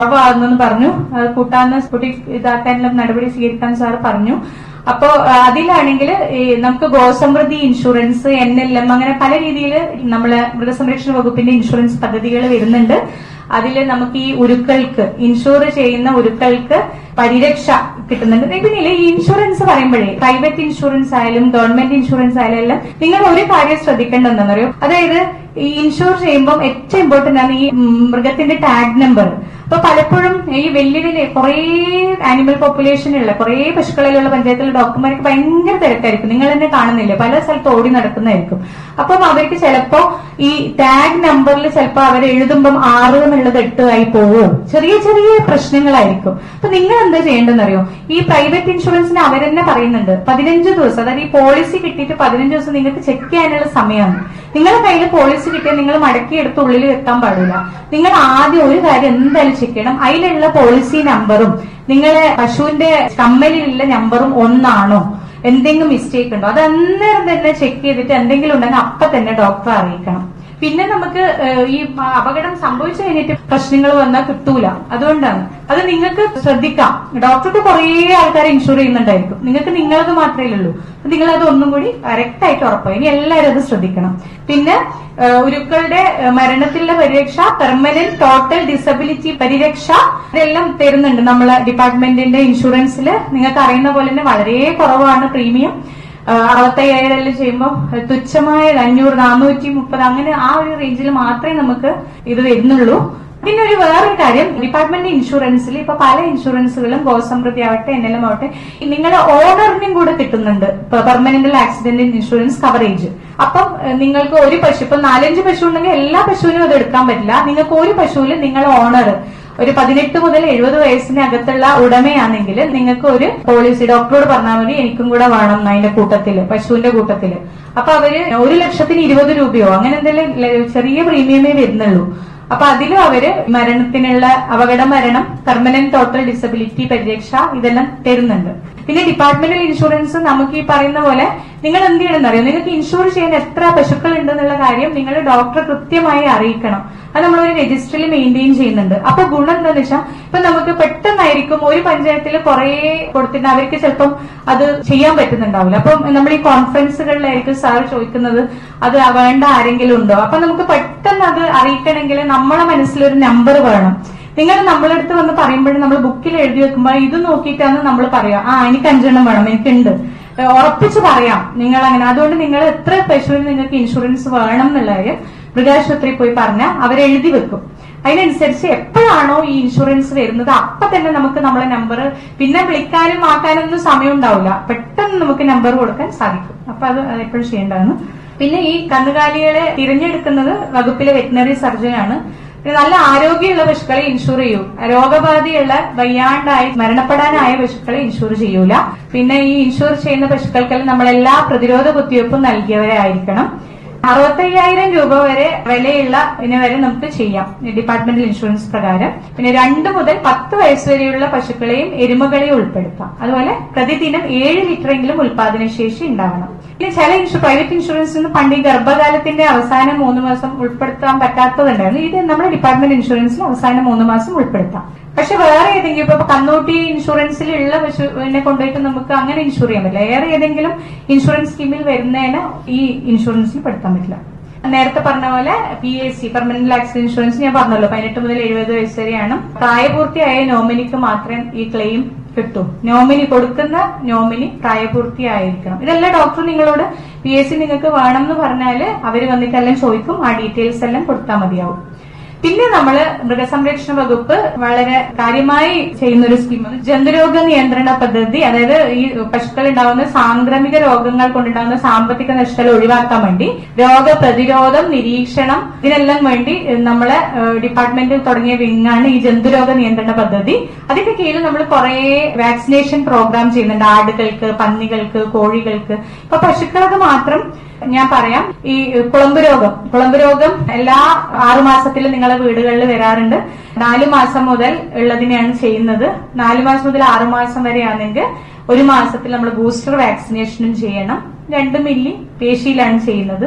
അപ്പൊ അതെന്ന് പറഞ്ഞു അത് കൂട്ടാന്ന് കുട്ടി ഇതാക്കാനുള്ള നടപടി സ്വീകരിക്കാൻ സാർ പറഞ്ഞു അപ്പോ ആ, അതിലാണെങ്കിൽ ഈ നമുക്ക് Gosamriddhi insurance N L M അങ്ങനെ പല രീതിയിൽ നമ്മള് മൃഗസംരക്ഷണ വകുപ്പിന്റെ ഇൻഷുറൻസ് പദ്ധതികൾ വരുന്നുണ്ട് അതിൽ നമുക്ക് ഈ ഉരുക്കൾക്ക് ഇൻഷുർ ചെയ്യുന്ന ഉരുക്കൾക്ക് പരിരക്ഷ കിട്ടുന്നുണ്ട് പിന്നെ ഈ ഇൻഷുറൻസ് പറയുമ്പോഴേ പ്രൈവറ്റ് ഇൻഷുറൻസ് ആയാലും ഗവൺമെന്റ് ഇൻഷുറൻസ് ആയാലും എല്ലാം നിങ്ങൾ ഒരു കാര്യം ശ്രദ്ധിക്കേണ്ടതെന്ന് അറിയോ അതായത് ഈ ഇൻഷുർ ചെയ്യുമ്പോൾ ഏറ്റവും ഇമ്പോർട്ടന്റ് ആണ് ഈ ഉം, മൃഗത്തിന്റെ ടാഗ് നമ്പർ അപ്പൊ പലപ്പോഴും ഈ വലിയ വലിയ കുറേ ആനിമൽ പോപ്പുലേഷൻ ഉള്ള കുറേ പശുക്കളിലുള്ള പഞ്ചായത്തിലെ ഡോക്ടർമാർക്ക് ഭയങ്കര തിരക്കായിരിക്കും നിങ്ങൾ തന്നെ കാണുന്നില്ല പല സ്ഥലത്ത് ഓടി നടക്കുന്നതായിരിക്കും അപ്പം അവർക്ക് ചിലപ്പോ ഈ ടാഗ് നമ്പറിൽ ചിലപ്പോ അവർ എഴുതുമ്പം ആറ് എന്നുള്ളത് എട്ട് ആയി പോവും ചെറിയ ചെറിയ പ്രശ്നങ്ങളായിരിക്കും അപ്പൊ നിങ്ങൾ എന്താ ചെയ്യേണ്ടതെന്നറിയോ ഈ പ്രൈവറ്റ് ഇൻഷുറൻസിന് അവരെന്നെ പറയുന്നുണ്ട് പതിനഞ്ച് ദിവസം അതായത് ഈ പോളിസി കിട്ടിയിട്ട് പതിനഞ്ച് ദിവസം നിങ്ങൾക്ക് ചെക്ക് ചെയ്യാനുള്ള സമയമാണ് നിങ്ങളുടെ കയ്യിൽ പോളിസി കിട്ടിയാൽ നിങ്ങൾ മടക്കിയെടുത്ത് ഉള്ളിൽ വെക്കാൻ പാടില്ല നിങ്ങൾ ആദ്യം ഒരു കാര്യം എന്തായാലും ചെക്ക് ചെയ്യണം അതിലുള്ള പോളിസി നമ്പറും നിങ്ങളെ പശുവിന്റെ കമ്മലിലുള്ള നമ്പറും ഒന്നാണോ എന്തെങ്കിലും മിസ്റ്റേക്ക് ഉണ്ടോ അത് അന്നേരം തന്നെ ചെക്ക് ചെയ്തിട്ട് എന്തെങ്കിലും ഉണ്ടെങ്കിൽ അപ്പൊ തന്നെ ഡോക്ടറെ അറിയിക്കണം പിന്നെ നമുക്ക് ഏഹ്, ഈ അപകടം സംഭവിച്ചു കഴിഞ്ഞിട്ട് പ്രശ്നങ്ങൾ വന്നാൽ കിട്ടൂല അതുകൊണ്ടാണ് അത് നിങ്ങൾക്ക് ശ്രദ്ധിക്കാം ഡോക്ടർക്ക് കുറേ ആൾക്കാർ ഇൻഷുർ ചെയ്യുന്നുണ്ടായിരിക്കും നിങ്ങൾക്ക് നിങ്ങളത് മാത്രമേ ഉള്ളൂ അപ്പൊ നിങ്ങൾ അത് ഒന്നും കൂടി കറക്റ്റ് ആയിട്ട് ഉറപ്പായി ഇനി എല്ലാവരും അത് ശ്രദ്ധിക്കണം പിന്നെ ഏഹ്, ഉരുക്കളുടെ ഏഹ്, മരണത്തിലുള്ള പരിരക്ഷ പെർമനന്റ് ടോട്ടൽ ഡിസബിലിറ്റി പരിരക്ഷ ഇതെല്ലാം തരുന്നുണ്ട് നമ്മളെ ഡിപ്പാർട്ട്മെന്റിന്റെ ഇൻഷുറൻസിൽ നിങ്ങൾക്ക് അറിയുന്ന പോലെ തന്നെ വളരെ കുറവാണ് പ്രീമിയം അറുപത്തയ്യായിരം ചെയ്യുമ്പോൾ തുച്ഛമായ അഞ്ഞൂറ് നാനൂറ്റി മുപ്പത് അങ്ങനെ ആ ഒരു റേഞ്ചിൽ മാത്രമേ നമുക്ക് ഇത് വരുന്നുള്ളൂ പിന്നെ ഒരു വേറൊരു കാര്യം ഡിപ്പാർട്ട്മെന്റ് ഇൻഷുറൻസിൽ ഇപ്പൊ പല ഇൻഷുറൻസുകളും ഗോസമൃദ്ധി ആവട്ടെ എൻ എൽ എം ആവട്ടെ നിങ്ങളുടെ ഓണറിനും കൂടെ കിട്ടുന്നുണ്ട് പെർമനന്റ് ആക്സിഡന്റ് ഇൻഷുറൻസ് കവറേജ് അപ്പം ഏഹ്, നിങ്ങൾക്ക് ഒരു പശു ഇപ്പൊ നാലഞ്ച് പശു ഉണ്ടെങ്കിൽ എല്ലാ പശുവിനും അത് എടുക്കാൻ പറ്റില്ല നിങ്ങൾക്ക് ഒരു പശുവിൽ നിങ്ങളുടെ ഓണർ ഒരു പതിനെട്ട് മുതൽ എഴുപത് വയസ്സിനകത്തുള്ള ഉടമയാണെങ്കിൽ നിങ്ങൾക്ക് ഒരു പോളിസി ഡോക്ടറോട് പറഞ്ഞാൽ മതി എനിക്കും കൂടെ വേണം എന്ന് അതിന്റെ കൂട്ടത്തില് പശുവിന്റെ കൂട്ടത്തില് അപ്പൊ അവര് ഒരു ലക്ഷത്തിന് ഇരുപത് രൂപയോ അങ്ങനെ എന്തെങ്കിലും ല- ചെറിയ പ്രീമിയമേ വരുന്നുള്ളൂ അപ്പൊ അതിലും അവര് മരണത്തിനുള്ള അപകട മരണം പെർമനന്റ് ടോട്ടൽ ഡിസബിലിറ്റി പരിരക്ഷ ഇതെല്ലാം തരുന്നുണ്ട് പിന്നെ ഡിപ്പാർട്ട്മെന്റൽ ഇൻഷുറൻസ് നമുക്ക് ഈ പറയുന്ന പോലെ നിങ്ങൾ എന്ത് ചെയ്യണം അറിയോ നിങ്ങൾക്ക് ഇൻഷുർ ചെയ്യാൻ എത്ര പശുക്കൾ ഉണ്ടെന്നുള്ള കാര്യം നിങ്ങൾ ഡോക്ടറെ കൃത്യമായി അറിയിക്കണം അത് നമ്മൾ ഒരു രജിസ്റ്ററിൽ മെയിൻറ്റെയിൻ ചെയ്യുന്നുണ്ട് അപ്പൊ ഗുണം എന്താണെന്ന് വെച്ചാൽ ഇപ്പൊ നമുക്ക് പെട്ടെന്നായിരിക്കും ഒരു പഞ്ചായത്തിൽ കുറെ കൊടുത്തിട്ട് അവർക്ക് ചിലപ്പം അത് ചെയ്യാൻ പറ്റുന്നുണ്ടാവില്ല അപ്പം നമ്മൾ ഈ കോൺഫറൻസുകളിലായിരിക്കും സാർ ചോദിക്കുന്നത് അത് വേണ്ട ആരെങ്കിലും ഉണ്ടോ അപ്പൊ നമുക്ക് പെട്ടെന്ന് അത് അറിയിക്കണമെങ്കിൽ നമ്മളെ മനസ്സിലൊരു നമ്പർ വേണം നിങ്ങൾ നമ്മളടുത്ത് വന്ന് പറയുമ്പോഴും നമ്മൾ ബുക്കിൽ എഴുതി വെക്കുമ്പോൾ ഇത് നോക്കിയിട്ടാണ് നമ്മൾ പറയാ ആ എനിക്ക് അഞ്ചെണ്ണം വേണം എനിക്കുണ്ട് ഏഹ് ഉറപ്പിച്ച് പറയാം നിങ്ങൾ അങ്ങനെ അതുകൊണ്ട് നിങ്ങൾ എത്ര പശുവിന് നിങ്ങൾക്ക് ഇൻഷുറൻസ് വേണം എന്നുള്ള കാര്യം മൃഗാശുപത്രിയിൽ പോയി പറഞ്ഞാൽ അവരെഴുതി വെക്കും അതിനനുസരിച്ച് എപ്പോഴാണോ ഈ ഇൻഷുറൻസ് വരുന്നത് അപ്പൊ തന്നെ നമുക്ക് നമ്മളെ നമ്പർ പിന്നെ വിളിക്കാനും ആക്കാനും ഒന്നും സമയം ഉണ്ടാവില്ല പെട്ടെന്ന് നമുക്ക് നമ്പർ കൊടുക്കാൻ സാധിക്കും അപ്പൊ അത് എപ്പോഴും ചെയ്യേണ്ടതാണ് പിന്നെ ഈ കന്നുകാലികളെ തിരഞ്ഞെടുക്കുന്നത് വകുപ്പിലെ വെറ്റിനറി സർജനാണ് പിന്നെ നല്ല ആരോഗ്യമുള്ള പശുക്കളെ ഇൻഷുർ ചെയ്യൂ രോഗബാധയുള്ള വയ്യാണ്ടായി മരണപ്പെടാനായ പശുക്കളെ ഇൻഷുർ ചെയ്യൂല പിന്നെ ഈ ഇൻഷുർ ചെയ്യുന്ന പശുക്കൾക്കെല്ലാം നമ്മളെല്ലാ പ്രതിരോധ കുത്തിവയ്പ്പും നൽകിയവരായിരിക്കണം അറുപത്തയ്യായിരം രൂപ വരെ വിലയുള്ള ഇതിന് വരെ നമുക്ക് ചെയ്യാം ഡിപ്പാർട്ട്മെന്റൽ ഇൻഷുറൻസ് പ്രകാരം പിന്നെ രണ്ട് മുതൽ പത്ത് വയസ്സ് വരെയുള്ള പശുക്കളെയും എരുമകളെയും ഉൾപ്പെടുത്താം അതുപോലെ പ്രതിദിനം ഏഴ് ലിറ്ററെങ്കിലും ഉൽപാദനശേഷി ഉണ്ടാവണം പിന്നെ ചില ഇൻഷു പ്രൈവറ്റ് ഇൻഷുറൻസിന് പണ്ട് ഈ ഗർഭകാലത്തിന്റെ അവസാനം മൂന്ന് മാസം ഉൾപ്പെടുത്താൻ പറ്റാത്തതുണ്ടായിരുന്നു ഇത് നമ്മുടെ ഡിപ്പാർട്ട്മെന്റ് ഇൻഷുറൻസിൽ അവസാനം മൂന്ന് മാസം ഉൾപ്പെടുത്താം പക്ഷെ വേറെ ഏതെങ്കിലും ഇപ്പൊ കന്നൂട്ടി ഇൻഷുറൻസിലുള്ള പശുവിനെ കൊണ്ടുപോയിട്ട് നമുക്ക് അങ്ങനെ ഇൻഷുർ ചെയ്യാൻ പറ്റില്ല വേറെ ഏതെങ്കിലും ഇൻഷുറൻസ് സ്കീമിൽ വരുന്നതിന് ഈ ഇൻഷുറൻസിൽ പെടുത്താൻ പറ്റില്ല നേരത്തെ പറഞ്ഞ പോലെ P S C permanent accident insurance ഞാൻ പറഞ്ഞല്ലോ പതിനെട്ട് മുതൽ എഴുപത് വയസ്സ് വരെയാണ് പ്രായപൂർത്തിയായ നോമിനിക്ക് മാത്രമേ ഈ ക്ലെയിം കിട്ടൂ നോമിനി കൊടുക്കുന്ന നോമിനി പ്രായപൂർത്തിയായിരിക്കണം ഇതെല്ലാം ഡോക്ടർ നിങ്ങളോട് പി എസ് സി നിങ്ങൾക്ക് വേണം എന്ന് പറഞ്ഞാല് അവര് വന്നിട്ടെല്ലാം ചോദിക്കും ആ ഡീറ്റെയിൽസ് എല്ലാം കൊടുത്താൽ മതിയാവും പിന്നെ നമ്മള് മൃഗസംരക്ഷണ വകുപ്പ് വളരെ കാര്യമായി ചെയ്യുന്ന ഒരു സ്കീമാണ് ജന്തുരോഗ നിയന്ത്രണ പദ്ധതി അതായത് ഈ പശുക്കൾ ഉണ്ടാകുന്ന സാംക്രമിക രോഗങ്ങൾ കൊണ്ടുണ്ടാകുന്ന സാമ്പത്തിക നഷ്ടം ഒഴിവാക്കാൻ വേണ്ടി രോഗപ്രതിരോധം നിരീക്ഷണം ഇതിനെല്ലാം വേണ്ടി നമ്മളെ ഡിപ്പാർട്ട്മെന്റിൽ തുടങ്ങിയ വിങ്ങാണ് ഈ ജന്തുരോഗ നിയന്ത്രണ പദ്ധതി അതിന്റെ കീഴിൽ നമ്മൾ കുറെ വാക്സിനേഷൻ പ്രോഗ്രാം ചെയ്യുന്നുണ്ട് ആടുകൾക്ക് പന്നികൾക്ക് കോഴികൾക്ക് ഇപ്പൊ പശുക്കൾക്ക് മാത്രം ഞാൻ പറയാം ഈ കുളമ്പ് രോഗം കുളമ്പ് രോഗം എല്ലാ ആറുമാസത്തിൽ നിങ്ങളെ വീടുകളിൽ വരാറുണ്ട് നാലു മാസം മുതൽ ഉള്ളതിനെയാണ് ചെയ്യുന്നത് നാലു മാസം മുതൽ ആറുമാസം വരെയാണെങ്കിൽ ഒരു മാസത്തിൽ നമ്മൾ ബൂസ്റ്റർ വാക്സിനേഷനും ചെയ്യണം രണ്ട് മില്ലി പേശിയിലാണ് ചെയ്യുന്നത്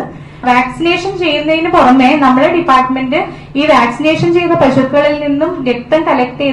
വാക്സിനേഷൻ ചെയ്യുന്നതിന് പുറമെ നമ്മുടെ ഡിപ്പാർട്ട്മെന്റ് ഈ വാക്സിനേഷൻ ചെയ്ത പശുക്കളിൽ നിന്നും രക്തം കളക്ട് ചെയ്ത്